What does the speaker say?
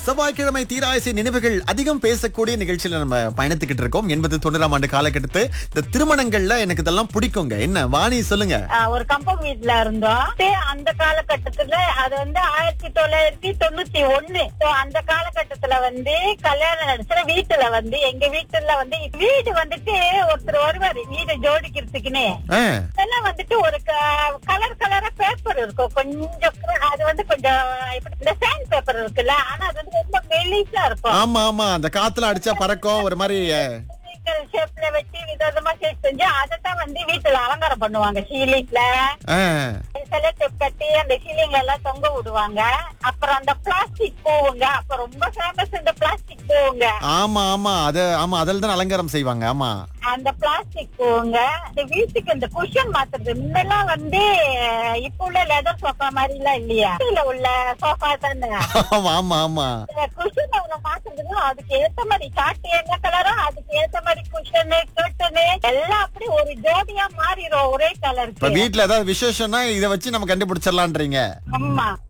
செவ்வாய்க்கிழமை தீராயசை நினைவுகள் அதிகம் பேசக்கூடிய நிகழ்ச்சியில நம்ம பயணித்துக்கிட்டு இருக்கோம் எண்பது தொண்ணூறாம் ஆண்டு காலகட்டத்து இந்த திருமணங்கள்ல எனக்கு இதெல்லாம் பிடிக்குங்க என்ன வாணி சொல்லுங்க ஆஹ் ஒரு கம்பம் வீட்ல இருந்தோம் சே, அந்த காலகட்டத்துல அது வந்து ஆயிரத்தி தொள்ளாயிரத்தி தொண்ணூத்தி ஒண்ணு So, அந்த காலகட்டத்துல வந்து கல்யாணம் நடத்துற வீட்டுல வந்து எங்க வீட்டுல வந்து வீடு வந்துட்டு ஒருத்தர் வருவாரு வீடு ஜோடிக்கிறதுக்குன்னு ஆ, இதெல்லாம் வந்துட்டு ஒரு கலர் கலரா பேப்பர் இருக்கும் கொஞ்சம் அது வந்து கொஞ்சம் இப்படி இந்த சேண்ட் பேப்பர் இருக்குல்ல ஆனா அது வந்து ரொம்ப மெலிசா இருக்கும் ஆமா ஆமா அந்த காத்துல அடிச்சா பறக்கும் ஒரு மாதிரி அஹ், ஷேப்ல வச்சு விதவிதமா ஷேப் செஞ்சு அதைத்தான் வந்து வீட்டுல அலங்காரம் பண்ணுவாங்க சீலிங்ல ஆ, செலக்டப் கட்டி அந்த சீலிங்ல எல்லாம் தொங்க விடுவாங்க அப்புறம் அந்த பிளாஸ்டிக் பூவுங்க அப்ப ரொம்ப ஃபேமஸ் இந்த பிளாஸ்டிக் பூவுங்க ஆமா ஆமா அது ஆமா அதில் தான் அலங்காரம் செய்வாங்க ஆமா அந்த பிளாஸ்டிக் பூவுங்க இந்த வீட்டுக்கு இந்த குஷன் மாத்துறது முன்னெல்லாம் வந்து இப்ப உள்ள லெதர் சோஃபா மாதிரி எல்லாம் இல்லையா வீட்டுல உள்ள சோஃபா தானே ஆமா ஆமா ஆமா குஷன் அவங்க மாத்துறதுக்கு அதுக்கு ஏத்த மாதிரி காட்டு என்ன கலரோ அதுக்கு ஏத்த மாதிரி குஷனு கர்ட்டனு எல்லாம் அப்படி ஒரு ஜோடியா மாறிடும் ஒரே இப்ப கலருக்கு வீட்ல ஏதாவது விசேஷம்னா இத வச்சு நம்ம கண்டுபிடிச்சிடலான்றீங்க ஆமா